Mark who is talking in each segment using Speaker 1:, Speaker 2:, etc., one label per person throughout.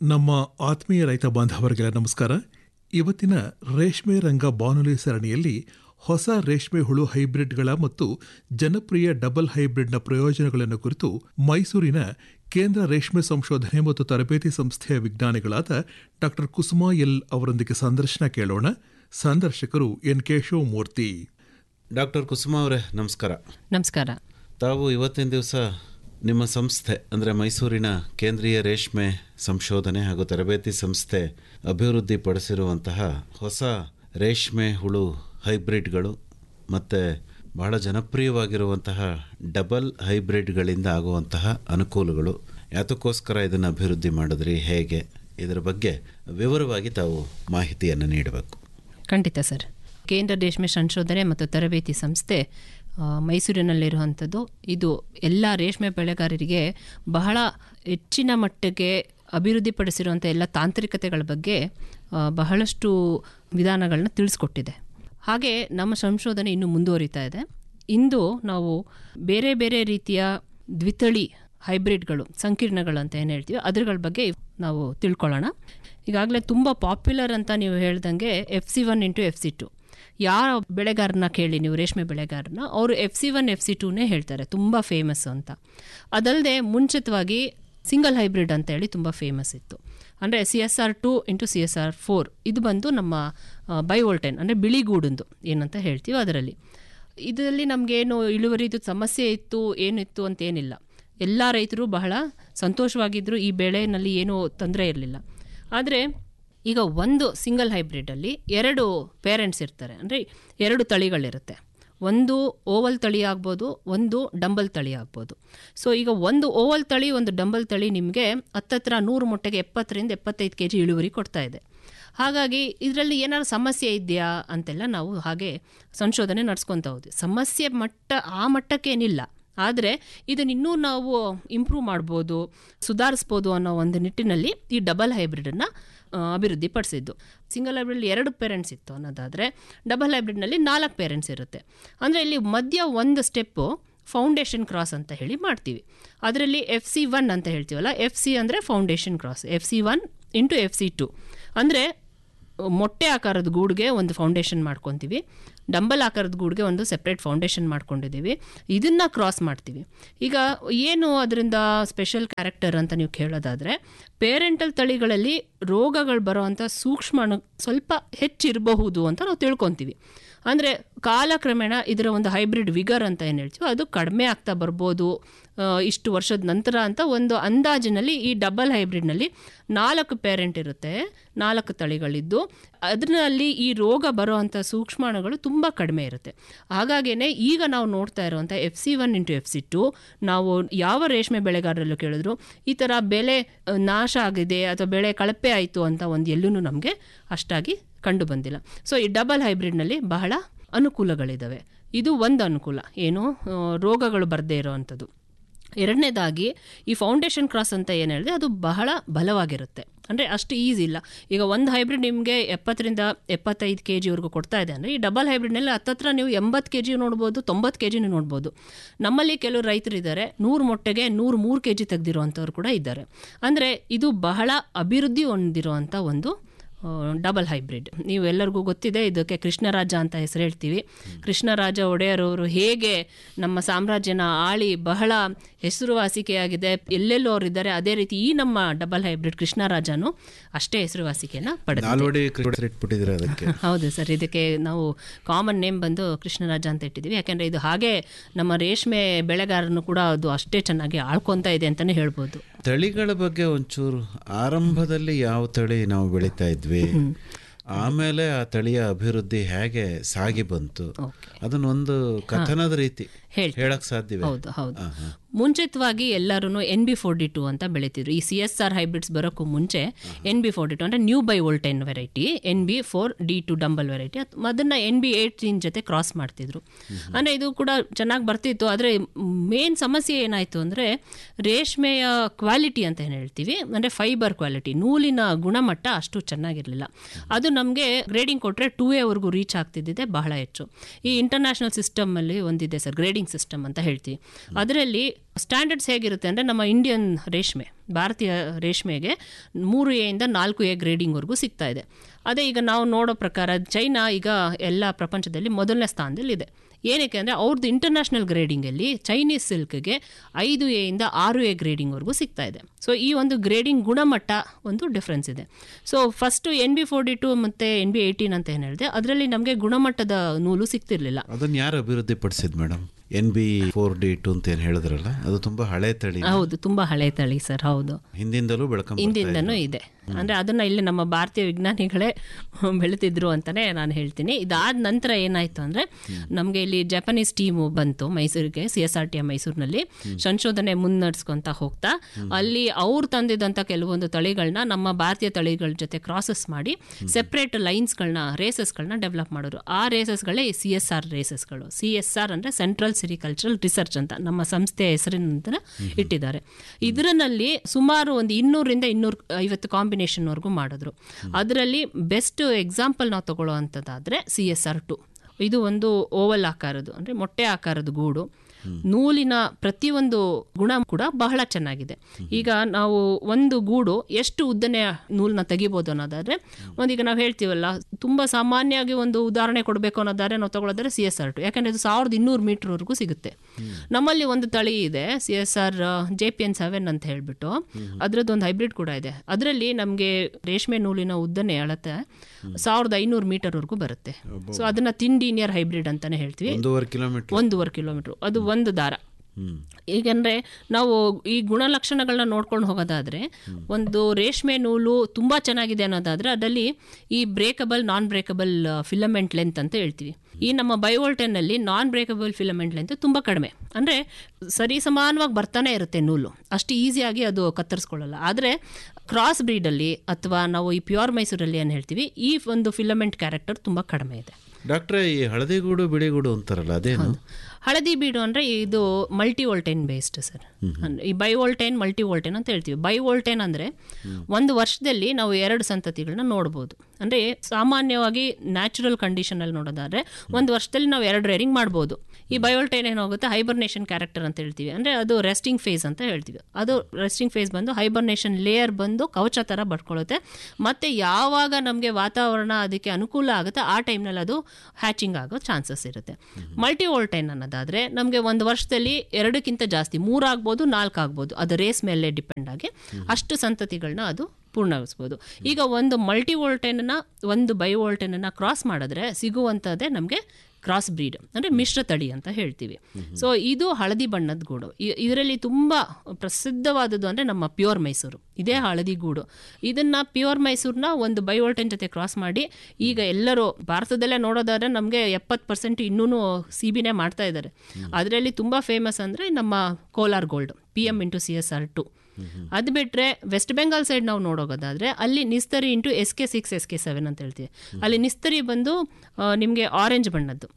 Speaker 1: ನಮ್ಮ ಆತ್ಮೀಯ ರೈತ ಬಾಂಧವರಿಗೆಲ್ಲ ನಮಸ್ಕಾರ ಇವತ್ತಿನ ರೇಷ್ಮೆ ರಂಗ ಬಾನುಲಿ ಸರಣಿಯಲ್ಲಿ ಹೊಸ ರೇಷ್ಮೆ ಹುಳು ಹೈಬ್ರಿಡ್ಗಳ ಮತ್ತು ಜನಪ್ರಿಯ ಡಬಲ್ ಹೈಬ್ರಿಡ್ನ ಪ್ರಯೋಜನಗಳನ್ನು ಕುರಿತು ಮೈಸೂರಿನ ಕೇಂದ್ರ ರೇಷ್ಮೆ ಸಂಶೋಧನೆ ಮತ್ತು ತರಬೇತಿ ಸಂಸ್ಥೆಯ ವಿಜ್ಞಾನಿಗಳಾದ ಡಾ ಕುಸುಮಾ ಎಲ್ ಅವರೊಂದಿಗೆ ಸಂದರ್ಶನ ಕೇಳೋಣ ಸಂದರ್ಶಕರು ಎನ್ ಕೇಶವಮೂರ್ತಿ
Speaker 2: ಡಾಕ್ಟರ್ ಕುಸುಮಾ ಅವರೇ ನಮಸ್ಕಾರ
Speaker 3: ನಮಸ್ಕಾರ
Speaker 2: ತಾವು ಇವತ್ತಿನ ದಿವಸ ನಿಮ್ಮ ಸಂಸ್ಥೆ ಅಂದರೆ ಮೈಸೂರಿನ ಕೇಂದ್ರೀಯ ರೇಷ್ಮೆ ಸಂಶೋಧನೆ ಹಾಗೂ ತರಬೇತಿ ಸಂಸ್ಥೆ ಅಭಿವೃದ್ಧಿಪಡಿಸಿರುವಂತಹ ಹೊಸ ರೇಷ್ಮೆ ಹುಳು ಹೈಬ್ರಿಡ್ಗಳು ಮತ್ತು ಬಹಳ ಜನಪ್ರಿಯವಾಗಿರುವಂತಹ ಡಬಲ್ ಹೈಬ್ರಿಡ್ಗಳಿಂದ ಆಗುವಂತಹ ಅನುಕೂಲಗಳು ಯಾತಕ್ಕೋಸ್ಕರ ಇದನ್ನು ಅಭಿವೃದ್ಧಿ ಮಾಡಿದ್ರಿ ಹೇಗೆ ಇದರ ಬಗ್ಗೆ ವಿವರವಾಗಿ ತಾವು ಮಾಹಿತಿಯನ್ನು ನೀಡಬೇಕು
Speaker 3: ಖಂಡಿತ ಸರ್ ಕೇಂದ್ರ ರೇಷ್ಮೆ ಸಂಶೋಧನೆ ಮತ್ತು ತರಬೇತಿ ಸಂಸ್ಥೆ ಆ, ಮೈಸೂರಿನಲ್ಲಿರುವಂಥದ್ದು ಇದು ಎಲ್ಲ ರೇಷ್ಮೆ ಬೆಳೆಗಾರರಿಗೆ ಬಹಳ ಹೆಚ್ಚಿನ ಮಟ್ಟಿಗೆ ಅಭಿವೃದ್ಧಿಪಡಿಸಿರುವಂಥ ಎಲ್ಲ ತಾಂತ್ರಿಕತೆಗಳ ಬಗ್ಗೆ ಆ, ಬಹಳಷ್ಟು ವಿಧಾನಗಳನ್ನ ತಿಳಿಸ್ಕೊಟ್ಟಿದೆ ಹಾಗೆ ನಮ್ಮ ಸಂಶೋಧನೆ ಇನ್ನೂ ಮುಂದುವರಿತಾ ಇದೆ ಇಂದು ನಾವು ಬೇರೆ ಬೇರೆ ರೀತಿಯ ದ್ವಿತಳಿ ಹೈಬ್ರಿಡ್ಗಳು ಸಂಕೀರ್ಣಗಳು ಅಂತ ಏನು ಹೇಳ್ತೀವಿ ಅದ್ರಗಳ ಬಗ್ಗೆ ನಾವು ತಿಳ್ಕೊಳ್ಳೋಣ ಈಗಾಗಲೇ ತುಂಬ ಪಾಪ್ಯುಲರ್ ಅಂತ ನೀವು ಹೇಳ್ದಂಗೆ F C one into F C two ಯಾರ ಬೆಳೆಗಾರನ ಕೇಳಿ ನೀವು ರೇಷ್ಮೆ ಬೆಳೆಗಾರನ ಅವರು F C one F C ಟೂನೇ ಹೇಳ್ತಾರೆ ತುಂಬ ಫೇಮಸ್ ಅಂತ ಅದಲ್ಲದೆ ಮುಂಚಿತವಾಗಿ ಸಿಂಗಲ್ ಹೈಬ್ರಿಡ್ ಅಂತ ಹೇಳಿ ತುಂಬ ಫೇಮಸ್ ಇತ್ತು ಅಂದರೆ C S R two into C S R four ಇದು ಬಂದು ನಮ್ಮ ಬೈವೋಲ್ಟೈನ್ ಅಂದರೆ ಬಿಳಿಗೂಡುಂದು ಏನಂತ ಹೇಳ್ತೀವಿ ಅದರಲ್ಲಿ ಇದರಲ್ಲಿ ನಮಗೇನು ಇಳುವರಿದು ಸಮಸ್ಯೆ ಇತ್ತು ಏನಿತ್ತು ಅಂತ ಏನಿಲ್ಲ ಎಲ್ಲ ರೈತರು ಬಹಳ ಸಂತೋಷವಾಗಿದ್ದರು ಈ ಬೆಳೆಯಲ್ಲಿ ಏನೂ ತೊಂದರೆ ಇರಲಿಲ್ಲ ಆದರೆ ಈಗ ಒಂದು ಸಿಂಗಲ್ ಹೈಬ್ರಿಡಲ್ಲಿ ಎರಡು ಪೇರೆಂಟ್ಸ್ ಇರ್ತಾರೆ ಅಂದರೆ ಎರಡು ತಳಿಗಳಿರುತ್ತೆ ಒಂದು ಓವಲ್ ತಳಿ ಆಗ್ಬೋದು ಒಂದು ಡಂಬಲ್ ತಳಿ ಆಗ್ಬೋದು ಸೊ ಈಗ ಒಂದು ಓವಲ್ ತಳಿ ಒಂದು ಡಂಬಲ್ ತಳಿ ನಿಮಗೆ ಹತ್ತತ್ರ ನೂರು ಮೊಟ್ಟೆಗೆ ಎಪ್ಪತ್ತರಿಂದ ಎಪ್ಪತ್ತೈದು ಕೆ ಜಿ ಇಳುವರಿ ಕೊಡ್ತಾ ಇದೆ ಹಾಗಾಗಿ ಇದರಲ್ಲಿ ಏನಾದ್ರು ಸಮಸ್ಯೆ ಇದೆಯಾ ಅಂತೆಲ್ಲ ನಾವು ಹಾಗೆ ಸಂಶೋಧನೆ ನಡೆಸ್ಕೊತಾ ಹೋದ್ವಿ ಸಮಸ್ಯೆ ಮಟ್ಟ ಆ ಮಟ್ಟಕ್ಕೇನಿಲ್ಲ ಆದರೆ ಇದನ್ನ ಇನ್ನೂ ನಾವು ಇಂಪ್ರೂವ್ ಮಾಡ್ಬೋದು ಸುಧಾರಿಸ್ಬೋದು ಅನ್ನೋ ಒಂದು ನಿಟ್ಟಿನಲ್ಲಿ ಈ ಡಬಲ್ ಹೈಬ್ರಿಡನ್ನು ಅಭಿವೃದ್ಧಿಪಡಿಸಿದ್ದು ಸಿಂಗಲ್ ಹೈಬ್ರಿಡ್ ಎರಡು ಪೇರೆಂಟ್ಸ್ ಇತ್ತು ಅನ್ನೋದಾದರೆ ಡಬಲ್ ಹೈಬ್ರಿಡ್ನಲ್ಲಿ ನಾಲ್ಕು ಪೇರೆಂಟ್ಸ್ ಇರುತ್ತೆ ಅಂದರೆ ಇಲ್ಲಿ ಮಧ್ಯ ಒಂದು ಸ್ಟೆಪ್ಪು ಫೌಂಡೇಶನ್ ಕ್ರಾಸ್ ಅಂತ ಹೇಳಿ ಮಾಡ್ತೀವಿ ಅದರಲ್ಲಿ ಎಫ್ ಸಿ ಒನ್ ಅಂತ ಹೇಳ್ತೀವಲ್ಲ ಎಫ್ ಸಿ ಅಂದರೆ foundation cross F C one into F C two ಅಂದರೆ ಮೊಟ್ಟೆ ಆಕಾರದ ಗೂಡಿಗೆ ಒಂದು ಫೌಂಡೇಶನ್ ಮಾಡ್ಕೊತೀವಿ ಡಂಬಲ್ ಆಕಾರದ ಗೂಡಿಗೆ ಒಂದು ಸೆಪ್ರೇಟ್ ಫೌಂಡೇಶನ್ ಮಾಡ್ಕೊಂಡಿದ್ದೀವಿ ಇದನ್ನು ಕ್ರಾಸ್ ಮಾಡ್ತೀವಿ ಈಗ ಏನು ಅದರಿಂದ ಸ್ಪೆಷಲ್ ಕ್ಯಾರೆಕ್ಟರ್ ಅಂತ ನೀವು ಕೇಳೋದಾದರೆ ಪೇರೆಂಟಲ್ ತಳಿಗಳಲ್ಲಿ ರೋಗಗಳು ಬರೋವಂಥ ಸೂಕ್ಷ್ಮಾಣು ಸ್ವಲ್ಪ ಹೆಚ್ಚಿರಬಹುದು ಅಂತ ನಾವು ತಿಳ್ಕೊತೀವಿ ಅಂದರೆ ಕಾಲಕ್ರಮೇಣ ಇದರ ಒಂದು ಹೈಬ್ರಿಡ್ ವಿಗರ್ ಅಂತ ಏನು ಹೇಳ್ತೀವಿ ಅದು ಕಡಿಮೆ ಆಗ್ತಾ ಬರ್ಬೋದು ಆ, ಇಷ್ಟು ವರ್ಷದ ನಂತರ ಅಂತ ಒಂದು ಅಂದಾಜಿನಲ್ಲಿ ಈ ಡಬಲ್ ಹೈಬ್ರಿಡ್ನಲ್ಲಿ ನಾಲ್ಕು ಪೇರೆಂಟ್ ಇರುತ್ತೆ ನಾಲ್ಕು ತಳಿಗಳಿದ್ದು ಅದರಲ್ಲಿ ಈ ರೋಗ ಬರುವಂಥ ಸೂಕ್ಷ್ಮಾಣುಗಳು ತುಂಬ ಕಡಿಮೆ ಇರುತ್ತೆ ಹಾಗಾಗೇ ಈಗ ನಾವು ನೋಡ್ತಾ ಇರುವಂಥ F C one into F C two ನಾವು ಯಾವ ರೇಷ್ಮೆ ಬೆಳೆಗಾರರಲ್ಲೂ ಕೇಳಿದ್ರು ಈ ಥರ ಬೆಳೆ ಆ, ನಾಶ ಆಗಿದೆ ಅಥವಾ ಬೆಳೆ ಕಳಪೆ ಆಯಿತು ಅಂತ ಒಂದು ಎಲ್ಲೂ ನಮಗೆ ಅಷ್ಟಾಗಿ ಕಂಡು ಬಂದಿಲ್ಲ ಸೊ ಈ ಡಬಲ್ ಹೈಬ್ರಿಡ್ನಲ್ಲಿ ಬಹಳ ಅನುಕೂಲಗಳಿದ್ದಾವೆ ಇದು ಒಂದು ಅನುಕೂಲ ಏನು ಆ, ರೋಗಗಳು ಬರದೇ ಇರೋವಂಥದ್ದು ಎರಡನೇದಾಗಿ ಈ ಫೌಂಡೇಶನ್ ಕ್ರಾಸ್ ಅಂತ ಏನು ಹೇಳಿದೆ ಅದು ಬಹಳ ಬಲವಾಗಿರುತ್ತೆ ಅಂದರೆ ಅಷ್ಟು ಈಸಿ ಇಲ್ಲ ಈಗ ಒಂದು ಹೈಬ್ರಿಡ್ ನಿಮಗೆ ಎಪ್ಪತ್ತರಿಂದ ಎಪ್ಪತ್ತೈದು ಕೆ ಜಿವರೆಗೂ ಕೊಡ್ತಾ ಇದೆ ಅಂದರೆ ಈ ಡಬಲ್ ಹೈಬ್ರಿಡ್ನಲ್ಲಿ ಹತ್ತತ್ರ ನೀವು ಎಂಬತ್ತು ಕೆ ಜಿ ನೋಡ್ಬೋದು ತೊಂಬತ್ತು ಕೆ ಜಿನೂ ನೋಡ್ಬೋದು ನಮ್ಮಲ್ಲಿ ಕೆಲವು ರೈತರು ಇದ್ದಾರೆ ನೂರು ಮೊಟ್ಟೆಗೆ ನೂರು ಮೂರು ಕೆ ಜಿ ತೆಗೆದಿರುವಂಥವ್ರು ಕೂಡ ಇದ್ದಾರೆ ಅಂದರೆ ಇದು ಬಹಳ ಅಭಿವೃದ್ಧಿ ಹೊಂದಿರುವಂಥ ಒಂದು ಡಬಲ್ ಹೈಬ್ರಿಡ್ ನೀವು ಎಲ್ಲರಿಗೂ ಗೊತ್ತಿದೆ ಇದಕ್ಕೆ ಕೃಷ್ಣರಾಜ ಅಂತ ಹೆಸರು ಹೇಳ್ತೀವಿ ಕೃಷ್ಣರಾಜ ಒಡೆಯರವರು ಹೇಗೆ ನಮ್ಮ ಸಾಮ್ರಾಜ್ಯನ ಆಳಿ ಬಹಳ ಹೆಸರುವಾಸಿಕೆಯಾಗಿದೆ ಎಲ್ಲೆಲ್ಲೋ ಅವರಿದ್ದಾರೆ ಅದೇ ರೀತಿ ಈ ನಮ್ಮ ಡಬಲ್ ಹೈಬ್ರಿಡ್ ಕೃಷ್ಣರಾಜನು ಅಷ್ಟೇ ಹೆಸರುವಾಸಿಕೆಯನ್ನು ಪಡೆದ
Speaker 2: ನಾಲ್ವಡಿ ಕ್ರಿಕೆಟ್ ಇಟ್ಬಿಟ್ಟಿದ್ರೆ ಅದಕ್ಕೆ
Speaker 3: ಹೌದು ಸರ್ ಇದಕ್ಕೆ ನಾವು ಕಾಮನ್ ನೇಮ್ ಬಂದು ಕೃಷ್ಣರಾಜ ಅಂತ ಇಟ್ಟಿದ್ದೀವಿ ಯಾಕೆಂದರೆ ಇದು ಹಾಗೆ ನಮ್ಮ ರೇಷ್ಮೆ ಬೆಳೆಗಾರನು ಕೂಡ ಅದು ಅಷ್ಟೇ ಚೆನ್ನಾಗಿ ಆಳ್ಕೊತಾ ಇದೆ ಅಂತಲೇ ಹೇಳ್ಬೋದು
Speaker 2: ತಳಿಗಳ ಬಗ್ಗೆ ಒಂಚೂರು ಆರಂಭದಲ್ಲಿ ಯಾವ ತಳಿ ನಾವು ಬೆಳೀತಾ ಇದ್ವಿ ಆಮೇಲೆ ಆ ತಳಿಯ ಅಭಿವೃದ್ಧಿ ಹೇಗೆ ಸಾಗಿ ಬಂತು ಅದನ್ನೊಂದು ಕಥನದ ರೀತಿ
Speaker 3: ಹೇಳ್ತೀನಿ.
Speaker 2: ಹೇಳಕ್ ಸಾಧ್ಯವೇ
Speaker 3: ಹೌದು ಹೌದು ಮುಂಚಿತವಾಗಿ ಎಲ್ಲರೂ ಎನ್ ಬಿ ಫೋರ್ಟಿ ಟು ಅಂತ ಬೆಳೀತಿದ್ರು ಈ ಸಿ ಎಸ್ ಆರ್ ಹೈಬ್ರಿಡ್ಸ್ ಬರೋಕ್ಕೂ ಮುಂಚೆ ಎನ್ ಬಿ ಫೋರ್ಟಿ ಟು ಅಂದರೆ new bivoltine variety N B four D two dumbbell variety ಅದನ್ನು ಎನ್ ಬಿ ಏಯ್ಟೀನ್ ಜೊತೆ ಕ್ರಾಸ್ ಮಾಡ್ತಿದ್ರು ಅಂದರೆ ಇದು ಕೂಡ ಚೆನ್ನಾಗಿ ಬರ್ತಿತ್ತು ಆದರೆ ಮೇನ್ ಸಮಸ್ಯೆ ಏನಾಯಿತು ಅಂದರೆ ರೇಷ್ಮೆಯ ಕ್ವಾಲಿಟಿ ಅಂತ ಏನು ಹೇಳ್ತೀವಿ ಅಂದರೆ ಫೈಬರ್ ಕ್ವಾಲಿಟಿ ನೂಲಿನ ಗುಣಮಟ್ಟ ಅಷ್ಟು ಚೆನ್ನಾಗಿರಲಿಲ್ಲ ಅದು ನಮಗೆ ಗ್ರೇಡಿಂಗ್ ಕೊಟ್ಟರೆ ಟೂ ಎವರೆಗೂ ರೀಚ್ ಆಗ್ತಿದ್ದಿದೆ ಬಹಳ ಹೆಚ್ಚು ಈ ಇಂಟರ್ನ್ಯಾಷನಲ್ ಸಿಸ್ಟಮಲ್ಲಿ ಒಂದಿದೆ ಸರ್ ಗ್ರೇಡಿಂಗ್ ಗ್ರೇಡಿಂಗ್ ಸಿಸ್ಟಮ್ ಅಂತ ಹೇಳ್ತೀವಿ ಅದರಲ್ಲಿ ಸ್ಟ್ಯಾಂಡರ್ಡ್ಸ್ ಹೇಗಿರುತ್ತೆ ಅಂದರೆ ನಮ್ಮ ಇಂಡಿಯನ್ ರೇಷ್ಮೆ ಭಾರತೀಯ ರೇಷ್ಮೆಗೆ ಮೂರು ಎಯಿಂದ ನಾಲ್ಕು ಎ ಗ್ರೇಡಿಂಗ್ವರೆಗೂ ಸಿಗ್ತಾ ಇದೆ ಅದೇ ಈಗ ನಾವು ನೋಡೋ ಪ್ರಕಾರ ಚೈನಾ ಈಗ ಎಲ್ಲ ಪ್ರಪಂಚದಲ್ಲಿ ಮೊದಲನೇ ಸ್ಥಾನದಲ್ಲಿದೆ ಏನಕ್ಕೆ ಅಂದರೆ ಅವ್ರದ್ದು ಇಂಟರ್ನ್ಯಾಷನಲ್ ಗ್ರೇಡಿಂಗಲ್ಲಿ ಚೈನೀಸ್ ಸಿಲ್ಕ್ಗೆ ಐದು ಎ ಇಂದ ಆರು ಎ ಗ್ರೇಡಿಂಗ್ವರೆಗೂ ಸಿಗ್ತಾ ಇದೆ ಸೊ ಈ ಒಂದು ಗ್ರೇಡಿಂಗ್ ಗುಣಮಟ್ಟ ಒಂದು ಡಿಫ್ರೆನ್ಸ್ ಇದೆ so first N B forty two ಮತ್ತು ಎನ್ ಬಿ ಏಯ್ಟೀನ್ ಅಂತ ಏನು ಹೇಳಿದೆ ಅದರಲ್ಲಿ ನಮಗೆ ಗುಣಮಟ್ಟದ ನೂಲು ಸಿಗ್ತಿರ್ಲಿಲ್ಲ
Speaker 2: ಅದನ್ನ ಯಾರು ಅಭಿವೃದ್ಧಿ ಪಡಿಸಿದ್ madam N B four D two ಅಂತ ಏನು ಹೇಳಿದ್ರಲ್ಲ ಅದು ತುಂಬಾ ಹಳೆ ತಳಿ
Speaker 3: ಹೌದು ತುಂಬ ಹಳೆ ತಳಿ ಸರ್ ಹೌದು
Speaker 2: ಹಿಂದಿಂದಲೂ ಬೆಳ್ಕೊಂಡ್
Speaker 3: ಹಿಂದಿಂದನೂ ಇದೆ ಅಂದರೆ ಅದನ್ನು ಇಲ್ಲಿ ನಮ್ಮ ಭಾರತೀಯ ವಿಜ್ಞಾನಿಗಳೇ ಬೆಳೆತಿದ್ರು ಅಂತಲೇ ನಾನು ಹೇಳ್ತೀನಿ ಇದಾದ ನಂತರ ಏನಾಯಿತು ಅಂದರೆ ನಮಗೆ ಇಲ್ಲಿ ಜಪಾನೀಸ್ ಟೀಮು ಬಂತು ಮೈಸೂರಿಗೆ C S R T M ಮೈಸೂರಿನಲ್ಲಿ ಸಂಶೋಧನೆ ಮುನ್ನಡೆಸ್ಕೊಂತ ಹೋಗ್ತಾ ಅಲ್ಲಿ ಅವ್ರು ತಂದಿದ್ದಂಥ ಕೆಲವೊಂದು ತಳಿಗಳನ್ನ ನಮ್ಮ ಭಾರತೀಯ ತಳಿಗಳ ಜೊತೆ ಕ್ರಾಸಸ್ ಮಾಡಿ ಸೆಪ್ರೇಟ್ ಲೈನ್ಸ್ಗಳನ್ನ ರೇಸಸ್ಗಳನ್ನ ಡೆವಲಪ್ ಮಾಡೋರು ಆ ರೇಸಸ್ಗಳೇ ಸಿ ಎಸ್ ಆರ್ ರೇಸಸ್ಗಳು ಸಿ ಎಸ್ ಆರ್ ಅಂದರೆ ಸೆಂಟ್ರಲ್ ಸಿರಿಕಲ್ಚರಲ್ ರಿಸರ್ಚ್ ಅಂತ ನಮ್ಮ ಸಂಸ್ಥೆಯ ಹೆಸರಿನ ಇಟ್ಟಿದ್ದಾರೆ ಇದರಲ್ಲಿ ಸುಮಾರು ಒಂದು ಇನ್ನೂರಿಂದ ಇನ್ನೂರ ಐವತ್ತು ಕಾಂಬಿನೇಷನ್ವರೆಗೂ ಮಾಡಿದ್ರು ಅದರಲ್ಲಿ ಬೆಸ್ಟ್ ಎಕ್ಸಾಂಪಲ್ ನಾವು ತಗೊಳ್ಳೋ ಅಂಥದ್ದಾದರೆ ಸಿ ಎಸ್ ಆರ್ ಟು ಇದು ಒಂದು ಓವಲ್ ಆಕಾರದ್ದು ಅಂದರೆ ಮೊಟ್ಟೆ ಆಕಾರದ ಗೂಡು ನೂಲಿನ ಪ್ರತಿಯೊಂದು ಗುಣ ಕೂಡ ಬಹಳ ಚೆನ್ನಾಗಿದೆ ಈಗ ನಾವು ಒಂದು ಗೂಡು ಎಷ್ಟು ಉದ್ದನೆ ನೂಲನ್ನ ತೆಗಿಬೋದು ಅನ್ನೋದಾದ್ರೆ ಒಂದೀಗ ನಾವು ಹೇಳ್ತೀವಲ್ಲ ತುಂಬ ಸಾಮಾನ್ಯವಾಗಿ ಒಂದು ಉದಾಹರಣೆ ಕೊಡಬೇಕು ಅನ್ನೋದಾದ್ರೆ ನಾವು ತಗೊಳ್ಳೋದಾದ್ರೆ ಸಿ ಎಸ್ ಆರ್ ಟು ಯಾಕಂದರೆ ಇದು ಸಾವಿರದ ಇನ್ನೂರು ಮೀಟರ್ವರೆಗೂ ಸಿಗುತ್ತೆ ನಮ್ಮಲ್ಲಿ ಒಂದು ತಳಿ ಇದೆ C S R J P N seven ಅಂತ ಹೇಳ್ಬಿಟ್ಟು ಅದರದ್ದು ಒಂದು ಹೈಬ್ರಿಡ್ ಕೂಡ ಇದೆ ಅದರಲ್ಲಿ ನಮಗೆ ರೇಷ್ಮೆ ನೂಲಿನ ಉದ್ದನೆ ಅಳತೆ ಸಾವಿರದ ಐನೂರು ಮೀಟರ್ವರೆಗೂ ಬರುತ್ತೆ ಸೊ ಅದನ್ನ ತಿಂಡಿನಿಯರ್ ಹೈಬ್ರಿಡ್ ಅಂತಾನೆ ಹೇಳ್ತೀವಿ
Speaker 2: ಒಂದೂವರೆ ಕಿಲೋಮೀಟರ್
Speaker 3: ಒಂದೂವರೆ ಕಿಲೋಮೀಟ್ರ್ ಅದು ಒಂದು ದಾರ
Speaker 2: ಹ್ಮ್
Speaker 3: ಈಗಂದ್ರೆ ನಾವು ಈ ಗುಣಲಕ್ಷಣಗಳನ್ನ ನೋಡ್ಕೊಂಡು ಹೋಗೋದಾದ್ರೆ ಒಂದು ರೇಷ್ಮೆ ನೂಲು ತುಂಬಾ ಚೆನ್ನಾಗಿದೆ ಅನ್ನೋದಾದ್ರೆ ಅದರಲ್ಲಿ ಈ breakable non breakable filament length ಅಂತ ಹೇಳ್ತೀವಿ ಈ ನಮ್ಮ ಬಯೋಲ್ಟೆನ್ನಲ್ಲಿ ನಾನ್ ಬ್ರೇಕಬಲ್ ಫಿಲಮೆಂಟ್ ಲೆಂತ್ ತುಂಬ ಕಡಿಮೆ ಅಂದರೆ ಸರಿ ಸಮಾನವಾಗಿ ಬರ್ತಾನೆ ಇರುತ್ತೆ ನೂಲು ಅಷ್ಟು ಈಸಿಯಾಗಿ ಅದು ಕತ್ತರಿಸ್ಕೊಳ್ಳಲ್ಲ ಆದರೆ ಕ್ರಾಸ್ ಬ್ರೀಡಲ್ಲಿ ಅಥವಾ ನಾವು ಈ ಪ್ಯೂರ್ ಮೈಸೂರಲ್ಲಿ ಏನು ಹೇಳ್ತೀವಿ ಈ ಒಂದು ಫಿಲಮೆಂಟ್ ಕ್ಯಾರೆಕ್ಟರ್ ತುಂಬ ಕಡಿಮೆ ಇದೆ
Speaker 2: ಡಾಕ್ಟ್ರೆ ಈ ಹಳದಿಗೂಡು ಬಿಳಿಗೂಡು ಅಂತಾರಲ್ಲ ಅದೇನು
Speaker 3: ಹಳದಿ ಬೀಡು ಅಂದರೆ ಇದು ಮಲ್ಟಿ ವೋಲ್ಟೈನ್ ಬೇಸ್ಡ್ ಸರ್ ಈ ಬೈ ವೋಲ್ಟೈನ್ ಮಲ್ಟಿ ವೋಲ್ಟೈನ್ ಅಂತ ಹೇಳ್ತೀವಿ ಬೈ ವೋಲ್ಟೈನ್ ಅಂದರೆ ಒಂದು ವರ್ಷದಲ್ಲಿ ನಾವು ಎರಡು ಸಂತತಿಗಳನ್ನ ನೋಡ್ಬೋದು ಅಂದರೆ ಸಾಮಾನ್ಯವಾಗಿ ನ್ಯಾಚುರಲ್ ಕಂಡೀಷನಲ್ಲಿ ನೋಡೋದಾದ್ರೆ ಒಂದು ವರ್ಷದಲ್ಲಿ ನಾವು ಎರಡು ರೇರಿಂಗ್ ಮಾಡ್ಬೋದು ಈ ಬಯೋಲ್ಟೈನ್ ಏನಾಗುತ್ತೆ ಹೈಬರ್ನೇಷನ್ ಕ್ಯಾರೆಕ್ಟರ್ ಅಂತ ಹೇಳ್ತೀವಿ ಅಂದರೆ ಅದು ರೆಸ್ಟಿಂಗ್ ಫೇಸ್ ಅಂತ ಹೇಳ್ತೀವಿ ಅದು ರೆಸ್ಟಿಂಗ್ ಫೇಸ್ ಬಂದು ಹೈಬರ್ನೇಷನ್ ಲೇಯರ್ ಬಂದು ಕವಚ ಥರ ಬಡ್ಕೊಳ್ಳುತ್ತೆ ಮತ್ತು ಯಾವಾಗ ನಮಗೆ ವಾತಾವರಣ ಅದಕ್ಕೆ ಅನುಕೂಲ ಆಗುತ್ತೆ ಆ ಟೈಮ್ನಲ್ಲಿ ಅದು ಹ್ಯಾಚಿಂಗ್ ಆಗೋ ಚಾನ್ಸಸ್ ಇರುತ್ತೆ ಮಲ್ಟಿ ವೋಲ್ಟೈನ್ ಅನ್ನೋದಾದರೆ ನಮಗೆ ಒಂದು ವರ್ಷದಲ್ಲಿ ಎರಡಕ್ಕಿಂತ ಜಾಸ್ತಿ ಮೂರಾಗ್ಬೋದು ನಾಲ್ಕು ಆಗ್ಬೋದು ಅದು ರೇಸ್ ಮೇಲೆ ಡಿಪೆಂಡ್ ಆಗಿ ಅಷ್ಟು ಸಂತತಿಗಳನ್ನ ಅದು ಪೂರ್ಣಗೊಳಿಸ್ಬೋದು ಈಗ ಒಂದು ಮಲ್ಟಿ ವೋಲ್ಟೈನನ್ನ ಒಂದು ಬೈ ವೋಲ್ಟೈನನ್ನ ಕ್ರಾಸ್ ಮಾಡಿದ್ರೆ ಸಿಗುವಂಥದ್ದೇ ನಮಗೆ ಕ್ರಾಸ್ ಬ್ರೀಡ್ ಅಂದರೆ ಮಿಶ್ರ ತಳಿ ಅಂತ ಹೇಳ್ತೀವಿ ಸೊ ಇದು ಹಳದಿ ಬಣ್ಣದ ಗೂಡು ಇ- ಇದರಲ್ಲಿ ತುಂಬ ಪ್ರಸಿದ್ಧವಾದದ್ದು ಅಂದರೆ ನಮ್ಮ ಪ್ಯೂರ್ ಮೈಸೂರು ಇದೇ ಹಳದಿ ಗೂಡು ಇದನ್ನು ಪ್ಯೂರ್ ಮೈಸೂರನ್ನ ಒಂದು ಬಯೋಲ್ಟೈನ್ ಜೊತೆ ಕ್ರಾಸ್ ಮಾಡಿ ಈಗ ಎಲ್ಲರೂ ಭಾರತದಲ್ಲೇ ನೋಡೋದಾದ್ರೆ ನಮಗೆ ಎಪ್ಪತ್ತು ಪರ್ಸೆಂಟ್ ಇನ್ನೂ ಸಿ ಬಿನೇ ಮಾಡ್ತಾ ಇದ್ದಾರೆ ಅದರಲ್ಲಿ ತುಂಬ ಫೇಮಸ್ ಅಂದರೆ ನಮ್ಮ Kolar gold P M into C S R two ಅದು ಬಿಟ್ಟರೆ ವೆಸ್ಟ್ ಬೆಂಗಾಲ್ ಸೈಡ್ ನಾವು ನೋಡೋಗೋದಾದ್ರೆ ಅಲ್ಲಿ Nistari into S K six S K seven ಅಂತ ಹೇಳ್ತೀವಿ ಅಲ್ಲಿ ನಿಸ್ತರಿ ಬಂದು ನಿಮಗೆ ಆರೆಂಜ್ ಬಣ್ಣದ್ದು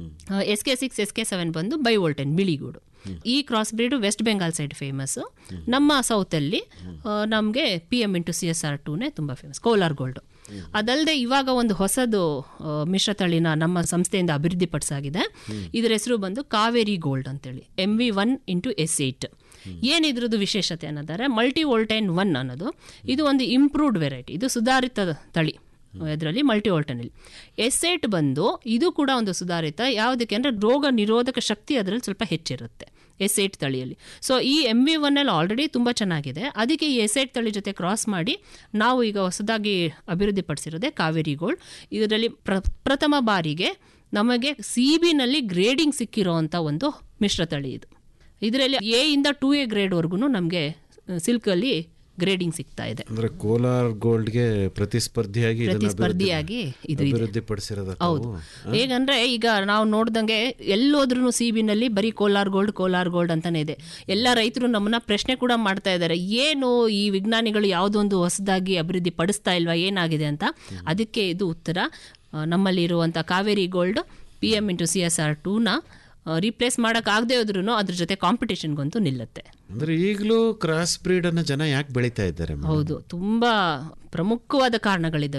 Speaker 3: S K six S K seven ಬಂದು ಬೈ ವೋಲ್ಟೆನ್ ಬಿಳಿಗೂಡು ಈ cross breed west Bengal side ಫೇಮಸ್ಸು ನಮ್ಮ ಸೌತಲ್ಲಿ ನಮಗೆ P M into C S R ಟೂನೇ ತುಂಬ ಫೇಮಸ್ ಕೋಲಾರ್ ಗೋಲ್ಡು ಅದಲ್ಲದೆ ಇವಾಗ ಒಂದು ಹೊಸದು ಆ, ಮಿಶ್ರತಳಿನ ನಮ್ಮ ಸಂಸ್ಥೆಯಿಂದ ಅಭಿವೃದ್ಧಿಪಡಿಸಾಗಿದೆ ಇದರ ಹೆಸರು ಬಂದು ಕಾವೇರಿ ಗೋಲ್ಡ್ ಅಂತೇಳಿ M V one into S eight ಏನಿದ್ರದ್ದು ವಿಶೇಷತೆ ಅನ್ನೋದಾದ್ರೆ ಮಲ್ಟಿ ವೋಲ್ಟೈನ್ ಒನ್ ಅನ್ನೋದು ಇದು ಒಂದು ಇಂಪ್ರೂವ್ಡ್ ವೆರೈಟಿ ಇದು ಸುಧಾರಿತ ತಳಿ ಇದರಲ್ಲಿ ಮಲ್ಟಿ ವೋಲ್ಟನಲ್ಲಿ ಎಸ್ ಏಟ್ ಬಂದು ಇದು ಕೂಡ ಒಂದು ಸುಧಾರಿತ ಯಾವುದಕ್ಕೆ ಅಂದರೆ ರೋಗ ನಿರೋಧಕ ಶಕ್ತಿ ಅದರಲ್ಲಿ ಸ್ವಲ್ಪ ಹೆಚ್ಚಿರುತ್ತೆ ಎಸ್ ಏಟ್ ತಳಿಯಲ್ಲಿ ಸೊ ಈ ಎಮ್ ವಿ ಒನ್ನಲ್ಲಿ ಆಲ್ರೆಡಿ ತುಂಬ ಚೆನ್ನಾಗಿದೆ ಅದಕ್ಕೆ ಈ ಎಸ್ ಏಟ್ ತಳಿ ಜೊತೆ ಕ್ರಾಸ್ ಮಾಡಿ ನಾವು ಈಗ ಹೊಸದಾಗಿ ಅಭಿವೃದ್ಧಿಪಡಿಸಿರೋದೇ ಕಾವೇರಿ ಗೋಲ್ಡ್ ಇದರಲ್ಲಿ ಪ್ರ ಪ್ರಥಮ ಬಾರಿಗೆ ನಮಗೆ ಸಿ ಬಿನಲ್ಲಿ ಗ್ರೇಡಿಂಗ್ ಸಿಕ್ಕಿರೋವಂಥ ಒಂದು ಮಿಶ್ರ ತಳಿ ಇದು ಇದರಲ್ಲಿ ಎ ಇಂದ ಟೂ ಎ ಗ್ರೇಡ್ವರೆಗೂ ನಮಗೆ ಸಿಲ್ಕಲ್ಲಿ ಗ್ರೇಡಿಂಗ್ ಸಿಗ್ತಾ ಇದೆ
Speaker 2: ಅಂದ್ರೆ ಕೋಲಾರ್ ಗೋಲ್ಡ್ಗೆ ಪ್ರತಿಸ್ಪರ್ಧಿಯಾಗಿ ಇದನ್ನ
Speaker 3: ಪ್ರತಿಸ್ಪರ್ಧಿಯಾಗಿ ಇದು ಇದೆ
Speaker 2: ಅಭಿವೃದ್ಧಿ ಪಡಿಸಿರೋದ
Speaker 3: ಹೌದು ಹೇಗಂದ್ರೆ ಈಗ ನಾವು ನೋಡ್ದಂಗೆ ಎಲ್ಲೋದ್ರೂ ಸಿ ಬಿನಲ್ಲಿ ಬರೀ ಕೋಲಾರ್ ಗೋಲ್ಡ್ ಕೋಲಾರ್ ಗೋಲ್ಡ್ ಅಂತಾನೆ ಇದೆ ಎಲ್ಲ ರೈತರು ನಮ್ಮನ್ನ ಪ್ರಶ್ನೆ ಕೂಡ ಮಾಡ್ತಾ ಇದ್ದಾರೆ ಏನು ಈ ವಿಜ್ಞಾನಿಗಳು ಯಾವುದೊಂದು ಹೊಸದಾಗಿ ಅಭಿವೃದ್ಧಿ ಪಡಿಸ್ತಾ ಇಲ್ವಾ ಏನಾಗಿದೆ ಅಂತ ಅದಕ್ಕೆ ಇದು ಉತ್ತರ ಆ, ನಮ್ಮಲ್ಲಿ ಇರುವಂಥ Kaveri gold P M into C S R ಟೂನ ರೀಪ್ಲೇಸ್ ಮಾಡೋಕ್ಕಾಗದೇ ಹೋದ್ರೂ ಅದ್ರ ಜೊತೆ ಕಾಂಪಿಟೇಷನ್ಗಂತೂ ನಿಲ್ಲುತ್ತೆ
Speaker 2: ಅಂದ್ರೆ ಈಗಲೂ ಕ್ರಾಸ್ ಬ್ರೀಡ್ ಅನ್ನ ಜನ ಯಾಕೆ ಬೆಳೀತಾ ಇದ್ದಾರೆ ಮೇಡಮ್?
Speaker 3: ಹೌದು ತುಂಬ ಪ್ರಮುಖವಾದ ಕಾರಣಗಳಿದ್ದಾವೆ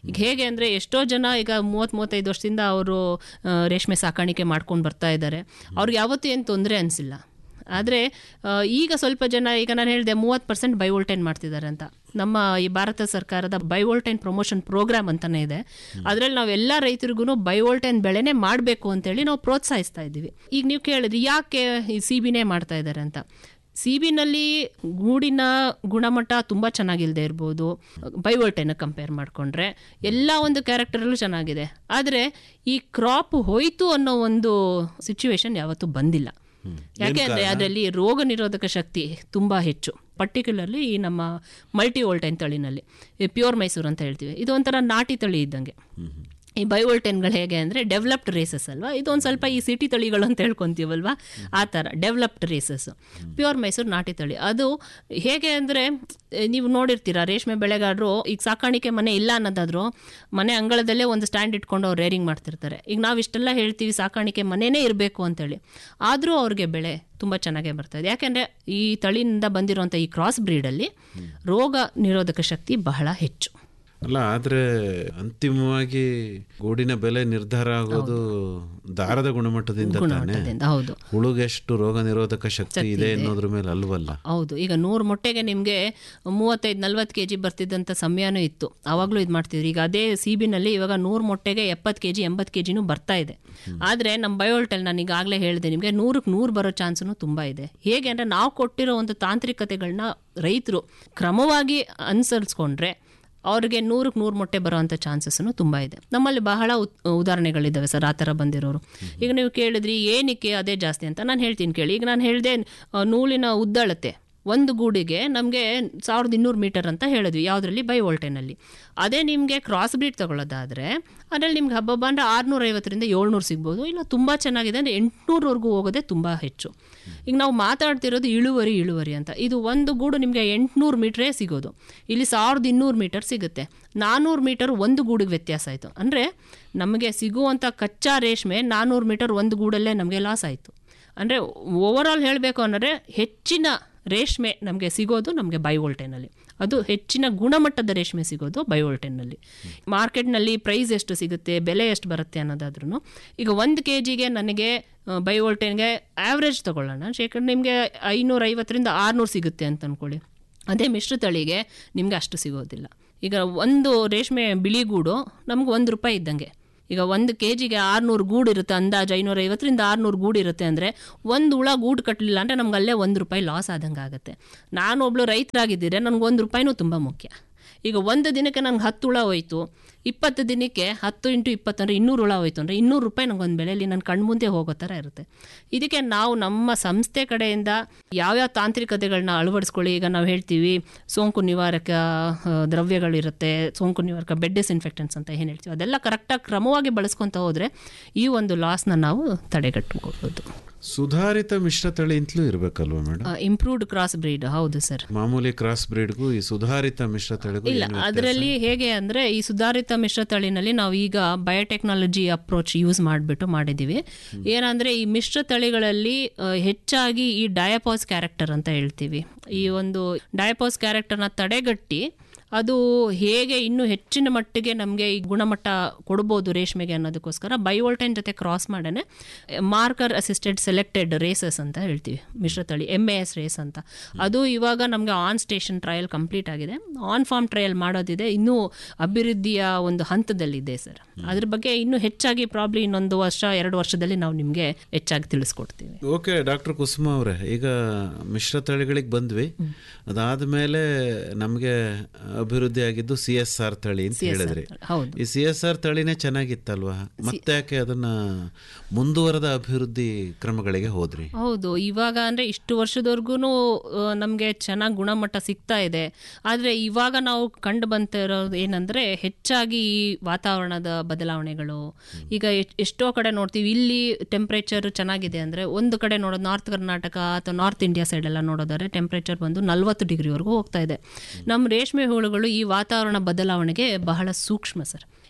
Speaker 3: ಈಗ ಹೇಗೆ ಅಂದರೆ ಎಷ್ಟೋ ಜನ ಈಗ ಮೂವತ್ತು ಮೂವತ್ತೈದು ವರ್ಷದಿಂದ ಅವರು ರೇಷ್ಮೆ ಸಾಕಾಣಿಕೆ ಮಾಡ್ಕೊಂಡು ಬರ್ತಾ ಇದ್ದಾರೆ ಅವ್ರಿಗೆ ಯಾವತ್ತೂ ಏನು ತೊಂದರೆ ಅನಿಸಿಲ್ಲ ಆದರೆ ಈಗ ಸ್ವಲ್ಪ ಜನ ಈಗ ನಾನು ಹೇಳಿದೆ ಮೂವತ್ತು ಪರ್ಸೆಂಟ್ ಬೈವೋಲ್ಟೈನ್ ಮಾಡ್ತಿದ್ದಾರೆ ಅಂತ ನಮ್ಮ ಈ ಭಾರತ ಸರ್ಕಾರದ ಬೈವೋಲ್ಟೈನ್ ಪ್ರಮೋಷನ್ ಪ್ರೋಗ್ರಾಮ್ ಅಂತಲೇ ಇದೆ ಅದರಲ್ಲಿ ನಾವು ಎಲ್ಲ ರೈತರಿಗೂ ಬೈವೋಲ್ಟೈನ್ ಬೆಳೆನೇ ಮಾಡಬೇಕು ಅಂತೇಳಿ ನಾವು ಪ್ರೋತ್ಸಾಹಿಸ್ತಾ ಇದ್ದೀವಿ ಈಗ ನೀವು ಕೇಳಿದ್ರಿ ಯಾಕೆ ಈ ಸಿ ಬಿನೇ ಮಾಡ್ತಾ ಇದ್ದಾರೆ ಅಂತ ಸಿ ಬಿನಲ್ಲಿ ಗೂಡಿನ ಗುಣಮಟ್ಟ ತುಂಬ ಚೆನ್ನಾಗಿಲ್ಲದೆ ಇರ್ಬೋದು ಬೈವೋಲ್ಟೈನ ಕಂಪೇರ್ ಮಾಡಿಕೊಂಡ್ರೆ ಎಲ್ಲ ಒಂದು ಕ್ಯಾರೆಕ್ಟರಲ್ಲೂ ಚೆನ್ನಾಗಿದೆ ಆದರೆ ಈ ಕ್ರಾಪ್ ಹೋಯ್ತು ಅನ್ನೋ ಒಂದು ಸಿಚುವೇಶನ್ ಯಾವತ್ತೂ ಬಂದಿಲ್ಲ ಯಾಕೆ ಅಂದರೆ ಅದರಲ್ಲಿ ರೋಗ ನಿರೋಧಕ ಶಕ್ತಿ ತುಂಬ ಹೆಚ್ಚು ಪರ್ಟಿಕ್ಯುಲರ್ಲಿ ಈ ನಮ್ಮ ಮಲ್ಟಿ ವೋಲ್ಟೈನ್ ತಳಿನಲ್ಲಿ ಈ ಪ್ಯೂರ್ ಮೈಸೂರು ಅಂತ ಹೇಳ್ತೀವಿ ಇದು ಒಂಥರ ನಾಟಿ ತಳಿ ಇದ್ದಂಗೆ ಈ ಬೈವೋಲ್ಟೈನ್ಗಳು ಹೇಗೆ ಅಂದರೆ ಡೆವಲಪ್ಡ್ ರೇಸಸ್ ಅಲ್ವಾ ಇದು ಒಂದು ಸ್ವಲ್ಪ ಈ ಸಿಟಿ ತಳಿಗಳು ಅಂತ ಹೇಳ್ಕೊತೀವಲ್ವಾ ಆ ಥರ ಡೆವಲಪ್ಡ್ ರೇಸಸ್ ಪ್ಯೂರ್ ಮೈಸೂರು ನಾಟಿ ತಳಿ ಅದು ಹೇಗೆ ಅಂದರೆ ನೀವು ನೋಡಿರ್ತೀರ ರೇಷ್ಮೆ ಬೆಳೆಗಾರರು ಈಗ ಸಾಕಾಣಿಕೆ ಮನೆ ಇಲ್ಲ ಅನ್ನೋದಾದ್ರು ಮನೆ ಅಂಗಳದಲ್ಲೇ ಒಂದು ಸ್ಟ್ಯಾಂಡ್ ಇಟ್ಕೊಂಡು ಅವ್ರು ರೇರಿಂಗ್ ಮಾಡ್ತಿರ್ತಾರೆ ಈಗ ನಾವು ಇಷ್ಟೆಲ್ಲ ಹೇಳ್ತೀವಿ ಸಾಕಾಣಿಕೆ ಮನೆಯೇ ಇರಬೇಕು ಅಂತೇಳಿ ಆದರೂ ಅವ್ರಿಗೆ ಬೆಳೆ ತುಂಬ ಚೆನ್ನಾಗೇ ಬರ್ತದೆ ಯಾಕೆಂದರೆ ಈ ತಳಿನಿಂದ ಬಂದಿರುವಂಥ ಈ ಕ್ರಾಸ್ ಬ್ರೀಡಲ್ಲಿ ರೋಗ ನಿರೋಧಕ ಶಕ್ತಿ ಬಹಳ ಹೆಚ್ಚು
Speaker 2: ಅಲ್ಲ ಆದ್ರೆ ಅಂತಿಮವಾಗಿ ಗೂಡಿನ ಬೆಲೆ ನಿರ್ಧಾರ ಆಗೋದು ದಾರದ ಗುಣಮಟ್ಟದಿಂದ ತಾನೆ
Speaker 3: ಗುಣಮಟ್ಟದಿಂದ ಹೌದು
Speaker 2: ಹುಳುಗೆಷ್ಟು ರೋಗ ನಿರೋಧಕ ಶಕ್ತಿ ಇದೆ ಅನ್ನೋದ್ರ ಮೇಲೆ ಅಲ್ವಲ್ಲ
Speaker 3: ಹೌದು ಈಗ ನೂರು ಮೊಟ್ಟೆಗೆ ನಿಮಗೆ ಮೂವತ್ತೈದು ನಲ್ವತ್ತು ಕೆ ಜಿ ಬರ್ತಿದ್ದಂಥ ಸಮಯನೂ ಇತ್ತು ಆವಾಗಲೂ ಇದು ಮಾಡ್ತಿದ್ರು ಈಗ ಅದೇ ಸಿ ಬಿನಲ್ಲಿ ಇವಾಗ ನೂರು ಮೊಟ್ಟೆಗೆ ಎಪ್ಪತ್ತು ಕೆ ಜಿ ಎಂಬತ್ತು ಕೆ ಜಿನೂ ಬರ್ತಾ ಇದೆ ಆದರೆ ನಮ್ಮ ಬಯೋಲ್ಟೆಲ್ ನಾನು ಈಗಾಗಲೇ ಹೇಳಿದೆ ನಿಮಗೆ ನೂರಕ್ಕೆ ನೂರು ಬರೋ ಚಾನ್ಸೂ ತುಂಬ ಇದೆ ಹೇಗೆ ಅಂದರೆ ನಾವು ಕೊಟ್ಟಿರೋ ಒಂದು ತಾಂತ್ರಿಕತೆಗಳನ್ನ ರೈತರು ಕ್ರಮವಾಗಿ ಅನುಸರಿಸ್ಕೊಂಡ್ರೆ ಅವ್ರಿಗೆ ನೂರಕ್ಕೆ ನೂರು ಮೊಟ್ಟೆ ಬರೋವಂಥ ಚಾನ್ಸಸ್ನು ತುಂಬ ಇದೆ ನಮ್ಮಲ್ಲಿ ಬಹಳ ಉತ್- ಉದಾಹರಣೆಗಳಿದ್ದಾವೆ ಸರ್ ಆ ಥರ ಬಂದಿರೋರು ಈಗ ನೀವು ಕೇಳಿದ್ರಿ ಏನಕ್ಕೆ ಅದೇ ಜಾಸ್ತಿ ಅಂತ ನಾನು ಹೇಳ್ತೀನಿ ಕೇಳಿ ಈಗ ನಾನು ಹೇಳಿದೆ ನೂಲಿನ ಉದ್ದಳತೆ ಒಂದು ಗೂಡಿಗೆ ನಮಗೆ ಸಾವಿರದ ಇನ್ನೂರು ಮೀಟರ್ ಅಂತ ಹೇಳಿದ್ವಿ ಯಾವುದರಲ್ಲಿ ಬೈ ವೋಲ್ಟೇನಲ್ಲಿ ಅದೇ ನಿಮಗೆ ಕ್ರಾಸ್ ಬ್ರೀಡ್ ತಗೊಳ್ಳೋದಾದರೆ ಅದರಲ್ಲಿ ನಿಮ್ಗೆ ಹಬ್ಬ ಅಂದರೆ ಆರುನೂರೈವತ್ತರಿಂದ ಏಳ್ನೂರು ಸಿಗ್ಬೋದು ಇಲ್ಲ ತುಂಬ ಚೆನ್ನಾಗಿದೆ ಅಂದರೆ ಎಂಟುನೂರವರೆಗೂ ಹೋಗೋದೇ ತುಂಬ ಹೆಚ್ಚು ಈಗ ನಾವು ಮಾತಾಡ್ತಿರೋದು ಇಳುವರಿ ಇಳುವರಿ ಅಂತ ಇದು ಒಂದು ಗೂಡು ನಿಮಗೆ ಎಂಟುನೂರು ಮೀಟ್ರೇ ಸಿಗೋದು ಇಲ್ಲಿ ಸಾವಿರದ ಇನ್ನೂರು ಮೀಟರ್ ಸಿಗುತ್ತೆ ನಾನ್ನೂರು ಮೀಟರ್ ಒಂದು ಗೂಡಿಗೆ ವ್ಯತ್ಯಾಸ ಆಯಿತು ಅಂದರೆ ನಮಗೆ ಸಿಗುವಂಥ ಕಚ್ಚಾ ರೇಷ್ಮೆ ನಾನ್ನೂರು ಮೀಟರ್ ಒಂದು ಗೂಡಲ್ಲೇ ನಮಗೆ ಲಾಸ್ ಆಯಿತು ಅಂದರೆ ಓವರಾಲ್ ಹೇಳಬೇಕು ಅಂದರೆ ಹೆಚ್ಚಿನ ರೇಷ್ಮೆ ನಮಗೆ ಸಿಗೋದು ನಮಗೆ ಬೈವೋಲ್ಟೇನಲ್ಲಿ ಅದು ಹೆಚ್ಚಿನ ಗುಣಮಟ್ಟದ ರೇಷ್ಮೆ ಸಿಗೋದು ಬೈವೋಲ್ಟೇನಲ್ಲಿ ಮಾರ್ಕೆಟ್ನಲ್ಲಿ ಪ್ರೈಸ್ ಎಷ್ಟು ಸಿಗುತ್ತೆ ಬೆಲೆ ಎಷ್ಟು ಬರುತ್ತೆ ಅನ್ನೋದಾದ್ರೂ ಈಗ ಒಂದು ಕೆ ಜಿಗೆ ನನಗೆ ಬೈವೋಲ್ಟೇನ್ಗೆ ಆ್ಯಾವ್ರೇಜ್ ತೊಗೊಳ್ಳೋಣ ಶೇಕಡ ನಿಮಗೆ ಐನೂರೈವತ್ತರಿಂದ ಆರುನೂರು ಸಿಗುತ್ತೆ ಅಂತ ಅಂದ್ಕೊಳ್ಳಿ ಅದೇ ಮಿಶ್ರ ತಳಿಗೆ ನಿಮಗೆ ಅಷ್ಟು ಸಿಗೋದಿಲ್ಲ ಈಗ ಒಂದು ರೇಷ್ಮೆ ಬಿಳಿಗೂಡು ನಮ್ಗೆ ಒಂದು ರೂಪಾಯಿ ಇದ್ದಂಗೆ ಈಗ ಒಂದು ಕೆ ಜಿಗೆ ಆರುನೂರು ಗೂಡು ಇರುತ್ತೆ ಅಂದಾಜು ಐನೂರೈವತ್ತರಿಂದ ಆರುನೂರು ಗೂಡು ಇರುತ್ತೆ ಅಂದರೆ ಒಂದು ಹುಳ ಗೂಡು ಕಟ್ಟಲಿಲ್ಲ ಅಂದರೆ ನಮ್ಗೆ ಅಲ್ಲೇ ಒಂದು ರೂಪಾಯಿ ಲಾಸ್ ಆದಂಗೆ ಆಗುತ್ತೆ ನಾನು ಒಬ್ಳು ರೈತರಾಗಿದ್ದರೆ ನನಗೆ ಒಂದು ರೂಪಾಯಿನೂ ತುಂಬ ಮುಖ್ಯ ಈಗ ಒಂದು ದಿನಕ್ಕೆ ನಂಗೆ ಹತ್ತು ಹುಳ ಹೋಯ್ತು ಇಪ್ಪತ್ತು ದಿನಕ್ಕೆ ಹತ್ತು ಇಂಟು ಇಪ್ಪತ್ತು ಅಂದರೆ ಇನ್ನೂರು ಹುಳ ಹೋಯ್ತು ಅಂದರೆ ಇನ್ನೂರು ರೂಪಾಯಿ ನಂಗೆ ಒಂದು ಬೆಲೆಯಲ್ಲಿ ನನ್ನ ಕಣ್ಮುಂದೆ ಹೋಗೋ ಥರ ಇರುತ್ತೆ ಇದಕ್ಕೆ ನಾವು ನಮ್ಮ ಸಂಸ್ಥೆ ಕಡೆಯಿಂದ ಯಾವ್ಯಾವ ತಾಂತ್ರಿಕತೆಗಳನ್ನ ಅಳವಡಿಸ್ಕೊಳ್ಳಿ ಈಗ ನಾವು ಹೇಳ್ತೀವಿ ಸೋಂಕು ನಿವಾರಕ ಆ, ದ್ರವ್ಯಗಳಿರುತ್ತೆ ಸೋಂಕು ನಿವಾರಕ ಬೆಡ್ ಡಿಸ್ಇನ್ಫೆಕ್ಟೆಂಟ್ಸ್ ಅಂತ ಏನು ಹೇಳ್ತೀವಿ ಅದೆಲ್ಲ ಕರೆಕ್ಟಾಗಿ ಕ್ರಮವಾಗಿ ಬಳಸ್ಕೊತ ಹೋದರೆ ಈ ಒಂದು ಲಾಸ್ನ ನಾವು ತಡೆಗಟ್ಟಬಹುದು
Speaker 2: ಸುಧಾರಿತ ಮಿಶ್ರ ತಳಿ ಅಂತಲೂ ಇರ್ಬೇಕಲ್ವಾ ಮೇಡಮ್
Speaker 3: ಇಂಪ್ರೂವ್ಡ್ ಕ್ರಾಸ್ ಬ್ರೀಡ್ ಹೌದು ಸರ್
Speaker 2: ಮಾಮೂಲಿ ಕ್ರಾಸ್ ಬ್ರೀಡ್ಗೂ ಈ ಸುಧಾರಿತ ಮಿಶ್ರ ತಳಿಗೂ
Speaker 3: ಇಲ್ಲ
Speaker 2: ಏನು ವ್ಯತ್ಯಾಸ?
Speaker 3: ಅದರಲ್ಲಿ ಹೇಗೆ ಅಂದರೆ ಈ ಸುಧಾರಿತ ಮಿಶ್ರ ತಳಿನಲ್ಲಿ ನಾವು ಈಗ ಬಯೋಟೆಕ್ನಾಲಜಿ ಅಪ್ರೋಚ್ ಯೂಸ್ ಮಾಡಿಬಿಟ್ಟು ಮಾಡಿದ್ದೀವಿ ಏನಂದರೆ ಈ ಮಿಶ್ರ ತಳಿಗಳಲ್ಲಿ ಆ, ಹೆಚ್ಚಾಗಿ ಈ ಡಯಾಪಾಸ್ ಕ್ಯಾರೆಕ್ಟರ್ ಅಂತ ಹೇಳ್ತೀವಿ ಈ ಒಂದು ಡಯಾಪಾಸ್ ಕ್ಯಾರೆಕ್ಟರ್ನ ತಡೆಗಟ್ಟಿ ಅದು ಹೇಗೆ ಇನ್ನೂ ಹೆಚ್ಚಿನ ಮಟ್ಟಿಗೆ ನಮಗೆ ಈ ಗುಣಮಟ್ಟ ಕೊಡ್ಬೋದು ರೇಷ್ಮೆಗೆ ಅನ್ನೋದಕ್ಕೋಸ್ಕರ ಬೈವೋಲ್ಟೈನ್ ಜೊತೆ ಕ್ರಾಸ್ ಮಾಡೇ ಮಾರ್ಕರ್ ಅಸಿಸ್ಟೆಡ್ ಸೆಲೆಕ್ಟೆಡ್ ರೇಸಸ್ ಅಂತ ಹೇಳ್ತೀವಿ ಮಿಶ್ರತಳಿ ಎಮ್ ಎ ಎಸ್ ರೇಸ್ ಅಂತ ಅದು ಇವಾಗ ನಮಗೆ ಆನ್ ಸ್ಟೇಷನ್ ಟ್ರಯಲ್ ಕಂಪ್ಲೀಟ್ ಆಗಿದೆ ಆನ್ ಫಾರ್ಮ್ ಟ್ರಯಲ್ ಮಾಡೋದಿದೆ ಇನ್ನೂ ಅಭಿವೃದ್ಧಿಯ ಒಂದು ಹಂತದಲ್ಲಿದೆ ಸರ್ ಅದ್ರ ಬಗ್ಗೆ ಇನ್ನೂ ಹೆಚ್ಚಾಗಿ ಪ್ರಾಬ್ಲಿ ಇನ್ನೊಂದು ವರ್ಷ ಎರಡು ವರ್ಷದಲ್ಲಿ ನಾವು ನಿಮಗೆ ಹೆಚ್ಚಾಗಿ ತಿಳಿಸ್ಕೊಡ್ತೀವಿ
Speaker 2: ಓಕೆ ಡಾಕ್ಟರ್ ಕುಸುಮ ಅವರೇ ಈಗ ಮಿಶ್ರ ತಳಿಗಳಿಗೆ ಬಂದ್ವಿ ಅದಾದ್ಮೇಲೆ ನಮಗೆ ಅಭಿವೃದ್ಧಿ ಆಗಿದ್ದು ಸಿ ಎಸ್ ಆರ್ ತಳಿ ಅಂತ ಹೇಳಿದ್ರಿ
Speaker 3: ಹೌದು
Speaker 2: ಈ ಸಿ ಎಸ್ ಆರ್ ತಳಿನೇ ಚೆನ್ನಾಗಿತ್ತಲ್ವಾ ಮತ್ತೆ ಯಾಕೆ ಅದನ್ನ ಮುಂದುವರೆದ ಅಭಿವೃದ್ಧಿ ಕ್ರಮಗಳಿಗೆ ಹೋದ್ರಿ
Speaker 3: ಹೌದು ಇವಾಗ ಅಂದರೆ ಇಷ್ಟು ವರ್ಷದವರೆಗೂ ನಮಗೆ ಚೆನ್ನಾಗಿ ಗುಣಮಟ್ಟ ಸಿಗ್ತಾ ಇದೆ ಆದರೆ ಇವಾಗ ನಾವು ಕಂಡು ಬಂತಿರೋದು ಏನಂದರೆ ಹೆಚ್ಚಾಗಿ ಈ ವಾತಾವರಣದ ಬದಲಾವಣೆಗಳು ಈಗ ಎ- ಎಷ್ಟೋ ಕಡೆ ನೋಡ್ತೀವಿ ಇಲ್ಲಿ ಟೆಂಪ್ರೇಚರ್ ಚೆನ್ನಾಗಿದೆ ಅಂದರೆ ಒಂದು ಕಡೆ ನೋಡೋದು ನಾರ್ತ್ ಕರ್ನಾಟಕ ಅಥವಾ ನಾರ್ತ್ ಇಂಡಿಯಾ ಸೈಡೆಲ್ಲ ನೋಡೋದಾದ್ರೆ ಟೆಂಪ್ರೇಚರ್ ಬಂದು ನಲ್ವತ್ತು ಡಿಗ್ರಿವರೆಗೂ ಹೋಗ್ತಾ ಇದೆ ನಮ್ಮ ರೇಷ್ಮೆ ಹುಳುಗಳು ಈ ವಾತಾವರಣ ಬದಲಾವಣೆಗೆ ಬಹಳ ಸೂಕ್ಷ್ಮ ಸರ್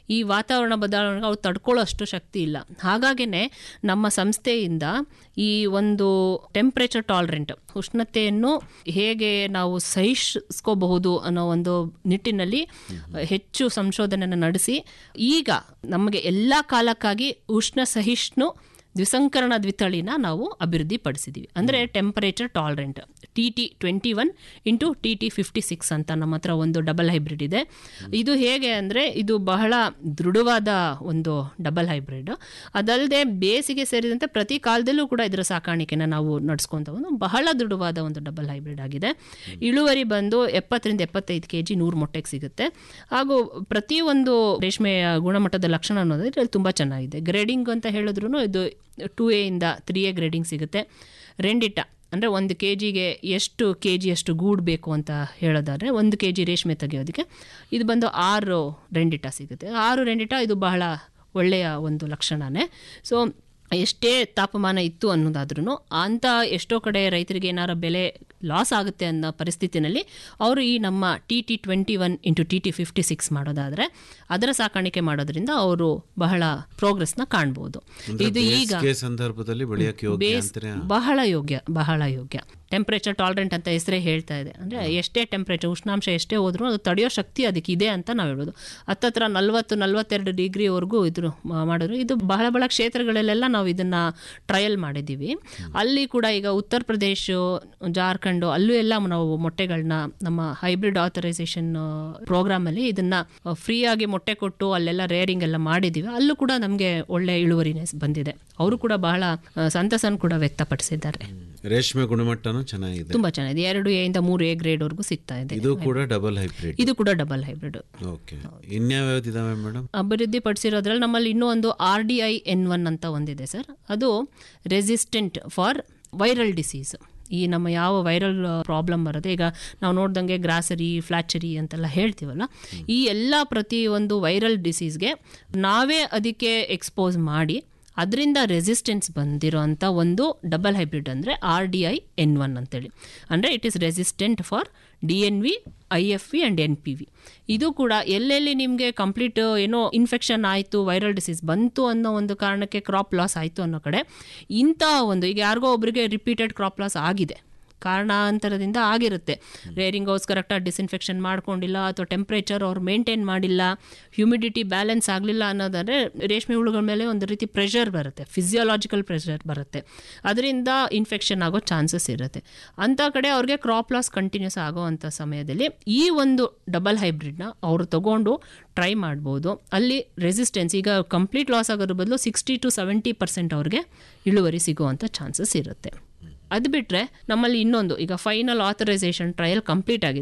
Speaker 3: ಈ ವಾತಾವರಣ ಬದಲಾವಣೆಗೆ ಅವು ತಡ್ಕೊಳ್ಳೋಷ್ಟು ಶಕ್ತಿ ಇಲ್ಲ ಹಾಗಾಗಿನೇ ನಮ್ಮ ಸಂಸ್ಥೆಯಿಂದ ಈ ಒಂದು ಟೆಂಪ್ರೇಚರ್ ಟಾಲರೆಂಟ್ ಉಷ್ಣತೆಯನ್ನು ಹೇಗೆ ನಾವು ಸಹಿಸ್ಕೋಬಹುದು ಅನ್ನೋ ಒಂದು ನಿಟ್ಟಿನಲ್ಲಿ ಹೆಚ್ಚು ಸಂಶೋಧನೆಯನ್ನು ನಡೆಸಿ ಈಗ ನಮಗೆ ಎಲ್ಲ ಕಾಲಕ್ಕಾಗಿ ಉಷ್ಣ ಸಹಿಷ್ಣು ದ್ವಿಸಂಕರಣ ದ್ವಿತಳಿನ ನಾವು ಅಭಿವೃದ್ಧಿ ಪಡಿಸಿದ್ದೀವಿ ಅಂದರೆ temperature tolerant T T twenty one into T T fifty six ಅಂತ ನಮ್ಮ ಹತ್ರ ಒಂದು ಡಬಲ್ ಹೈಬ್ರಿಡ್ ಇದೆ ಇದು ಹೇಗೆ ಅಂದರೆ ಇದು ಬಹಳ ದೃಢವಾದ ಒಂದು ಡಬಲ್ ಹೈಬ್ರಿಡ್ ಅದಲ್ಲದೆ ಬೇಸಿಗೆ ಸೇರಿದಂತೆ ಪ್ರತಿ ಕಾಲದಲ್ಲೂ ಕೂಡ ಇದರ ಸಾಕಾಣಿಕೆನ ನಾವು ನಡೆಸ್ಕೊಂತ ಒಂದು ಬಹಳ ದೃಢವಾದ ಒಂದು ಡಬಲ್ ಹೈಬ್ರಿಡ್ ಆಗಿದೆ ಇಳುವರಿ ಬಂದು ಎಪ್ಪತ್ತರಿಂದ ಎಪ್ಪತ್ತೈದು ಕೆ ಜಿ ನೂರು ಮೊಟ್ಟೆಗೆ ಸಿಗುತ್ತೆ ಹಾಗೂ ಪ್ರತಿಯೊಂದು ರೇಷ್ಮೆಯ ಗುಣಮಟ್ಟದ ಲಕ್ಷಣ ಅನ್ನೋದು ಇದರಲ್ಲಿ ತುಂಬ ಚೆನ್ನಾಗಿದೆ ಗ್ರೇಡಿಂಗ್ ಅಂತ ಹೇಳಿದ್ರು ಇದು ಟು ಎ ಇಂದ ತ್ರೀ ಎ ಗ್ರೇಡಿಂಗ್ ಸಿಗುತ್ತೆ ರೆಂಡಿಟ ಅಂದರೆ ಒಂದು ಕೆ ಜಿಗೆ ಎಷ್ಟು ಕೆ ಜಿಯಷ್ಟು ಗೂಡು ಬೇಕು ಅಂತ ಹೇಳೋದಾದರೆ ಒಂದು ಕೆ ಜಿ ರೇಷ್ಮೆ ತೆಗೆಯೋದಕ್ಕೆ ಇದು ಬಂದು ಆರು ರೆಂಡಿಟ ಸಿಗುತ್ತೆ ಆರು ರೆಂಡಿಟ ಇದು ಬಹಳ ಒಳ್ಳೆಯ ಒಂದು ಲಕ್ಷಣನೇ ಸೊ ಎಷ್ಟೇ ತಾಪಮಾನ ಇತ್ತು ಅನ್ನೋದಾದ್ರೂ ಅಂಥ ಎಷ್ಟೋ ಕಡೆ ರೈತರಿಗೆ ಏನಾರ ಬೆಲೆ ಲಾಸ್ ಆಗುತ್ತೆ ಅನ್ನೋ ಪರಿಸ್ಥಿತಿನಲ್ಲಿ ಅವರು ಈ ನಮ್ಮ T T twenty one into T T fifty six ಮಾಡೋದಾದರೆ ಅದರ ಸಾಕಾಣಿಕೆ ಮಾಡೋದ್ರಿಂದ ಅವರು ಬಹಳ ಪ್ರೋಗ್ರೆಸ್ನ ಕಾಣ್ಬೋದು ಇದು ಈಗ
Speaker 2: ಬೇಸಿಗೆ ಸಂದರ್ಭದಲ್ಲಿ ಬೆಳೆಯಕ್ಕೆ ಯೋಗ್ಯ
Speaker 3: ಬೇಸ್
Speaker 2: ಅಂತೀರಾ
Speaker 3: ಬಹಳ ಯೋಗ್ಯ ಬಹಳ ಯೋಗ್ಯ ಟೆಂಪ್ರೇಚರ್ ಟಾಲರೆಂಟ್ ಅಂತ ಹೆಸರೇ ಹೇಳ್ತಾ ಇದೆ ಅಂದರೆ ಎಷ್ಟೇ ಟೆಂಪ್ರೇಚರ್ ಉಷ್ಣಾಂಶ ಎಷ್ಟೇ ಹೋದ್ರೂ ಅದು ತಡೆಯೋ ಶಕ್ತಿ ಅದಕ್ಕೆ ಇದೆ ಅಂತ ನಾವು ಹೇಳೋದು ಹತ್ತತ್ರ ನಲ್ವತ್ತು ನಲ್ವತ್ತೆರಡು ಡಿಗ್ರಿವರೆಗೂ ಇದ್ರು ಮ- ಮಾಡಿದ್ರು ಇದು ಬಹಳ ಬಹಳ ಕ್ಷೇತ್ರಗಳಲ್ಲೆಲ್ಲ ನಾವು ಇದನ್ನು ಟ್ರಯಲ್ ಮಾಡಿದ್ದೀವಿ ಅಲ್ಲಿ ಕೂಡ ಈಗ ಉತ್ತರ ಪ್ರದೇಶ ಜಾರ್ಖಂಡು ಅಲ್ಲೂ ಎಲ್ಲ ನಾವು ಮೊಟ್ಟೆಗಳನ್ನ ನಮ್ಮ ಹೈಬ್ರಿಡ್ ಆಥರೈಸೇಷನ್ ಪ್ರೋಗ್ರಾಮಲ್ಲಿ ಇದನ್ನು ಫ್ರೀಯಾಗಿ ಮೊಟ್ಟೆ ಕೊಟ್ಟು ಅಲ್ಲೆಲ್ಲ ರೇರಿಂಗ್ ಎಲ್ಲ ಮಾಡಿದ್ದೀವಿ ಅಲ್ಲೂ ಕೂಡ ನಮಗೆ ಒಳ್ಳೆ ಇಳುವರಿನೇ ಬಂದಿದೆ ಅವರು ಕೂಡ ಬಹಳ ಆ, ಸಂತಸನ ಕೂಡ ವ್ಯಕ್ತಪಡಿಸಿದ್ದಾರೆ
Speaker 2: ರೇಷ್ಮೆ ಗುಣಮಟ್ಟನೂ ಚೆನ್ನಾಗಿದೆ
Speaker 3: ತುಂಬಾ ಚೆನ್ನಾಗಿದೆ ಎರಡು ಎ ಇಂದ ಮೂರು ಎ ಗ್ರೇಡ್ವರೆಗೂ ಸಿಗ್ತಾ ಇದೆ
Speaker 2: ಇದು ಕೂಡ ಡಬಲ್ ಹೈಬ್ರಿಡ್
Speaker 3: ಇದು ಕೂಡ ಡಬಲ್ ಹೈಬ್ರಿಡ್
Speaker 2: ಓಕೆ ಇನ್ಯಾವ್ಯಾವ್ದು ಇದಾವೆ ಮೇಡಮ್
Speaker 3: ಅಭಿವೃದ್ಧಿ ಪಡಿಸಿರೋದ್ರಲ್ಲಿ ನಮ್ಮಲ್ಲಿ ಇನ್ನೂ ಒಂದು R D I N one ಅಂತ ಒಂದಿದೆ ಸರ್ ಅದು ರೆಸಿಸ್ಟೆಂಟ್ ಫಾರ್ ವೈರಲ್ ಡಿಸೀಸ್ ಈ ನಮ್ಮ ಯಾವ ವೈರಲ್ ಪ್ರಾಬ್ಲಮ್ ಬರುತ್ತೆ ಈಗ ನಾವು ನೋಡ್ದಂಗೆ ಗ್ರಾಸರಿ ಫ್ಲಾಚರಿ ಅಂತೆಲ್ಲ ಹೇಳ್ತೀವಲ್ಲ ಈ ಎಲ್ಲ ಪ್ರತಿ ಒಂದು ವೈರಲ್ ಡಿಸೀಸ್ಗೆ ನಾವೇ ಅದಕ್ಕೆ ಎಕ್ಸ್ಪೋಸ್ ಮಾಡಿ ಅದರಿಂದ ರೆಸಿಸ್ಟೆನ್ಸ್ ಬಂದಿರೋಂಥ ಒಂದು ಡಬಲ್ ಹೈಬ್ರಿಡ್ ಅಂದರೆ R D I N one ಅಂತೇಳಿ ಅಂದರೆ it is resistant for D N V I F V and N P V ಇದು ಕೂಡ ಎಲ್ಲೆಲ್ಲಿ ನಿಮಗೆ ಕಂಪ್ಲೀಟ್ ಏನೋ ಇನ್ಫೆಕ್ಷನ್ ಆಯಿತು ವೈರಲ್ ಡಿಸೀಸ್ ಬಂತು ಅನ್ನೋ ಒಂದು ಕಾರಣಕ್ಕೆ ಕ್ರಾಪ್ ಲಾಸ್ ಆಯಿತು ಅನ್ನೋ ಕಡೆ ಇಂಥ ಒಂದು ಈಗ ಯಾರಿಗೋ ಒಬ್ಬರಿಗೆ ರಿಪೀಟೆಡ್ ಕ್ರಾಪ್ ಲಾಸ್ ಆಗಿದೆ ಕಾರಣಾಂತರದಿಂದ ಆಗಿರುತ್ತೆ ರೇರಿಂಗ್ ಹೌಸ್ ಕರೆಕ್ಟಾಗಿ ಡಿಸ್ಇನ್ಫೆಕ್ಷನ್ ಮಾಡ್ಕೊಂಡಿಲ್ಲ ಅಥವಾ ಟೆಂಪ್ರೇಚರ್ ಅವ್ರು ಮೇಂಟೈನ್ ಮಾಡಿಲ್ಲ ಹ್ಯೂಮಿಡಿಟಿ ಬ್ಯಾಲೆನ್ಸ್ ಆಗಲಿಲ್ಲ ಅನ್ನೋದಾದರೆ ರೇಷ್ಮೆ ಹುಳುಗಳ ಮೇಲೆ ಒಂದು ರೀತಿ ಪ್ರೆಷರ್ ಬರುತ್ತೆ ಫಿಸಿಯೋಲಾಜಿಕಲ್ ಪ್ರೆಷರ್ ಬರುತ್ತೆ ಅದರಿಂದ ಇನ್ಫೆಕ್ಷನ್ ಆಗೋ ಚಾನ್ಸಸ್ ಇರುತ್ತೆ ಅಂಥ ಕಡೆ ಅವ್ರಿಗೆ ಕ್ರಾಪ್ ಲಾಸ್ ಕಂಟಿನ್ಯೂಸ್ ಆಗೋ ಅಂಥ ಸಮಯದಲ್ಲಿ ಈ ಒಂದು ಡಬಲ್ ಹೈಬ್ರಿಡ್ನ ಅವರು ತಗೊಂಡು ಟ್ರೈ ಮಾಡ್ಬೋದು ಅಲ್ಲಿ ರೆಸಿಸ್ಟೆನ್ಸ್ ಈಗ ಕಂಪ್ಲೀಟ್ ಲಾಸ್ ಆಗೋದ್ರ ಬದಲು ಸಿಕ್ಸ್ಟಿ ಟು ಸೆವೆಂಟಿ ಪರ್ಸೆಂಟ್ ಅವ್ರಿಗೆ ಇಳುವರಿ ಸಿಗುವಂಥ ಚಾನ್ಸಸ್ ಇರುತ್ತೆ ಅದು ಬಿಟ್ಟರೆ ನಮ್ಮಲ್ಲಿ ಇನ್ನೊಂದು ಈಗ ಫೈನಲ್ ಆಥರೈಸೇಷನ್ ಟ್ರಯಲ್ ಕಂಪ್ಲೀಟ್ ಆಗಿದೆ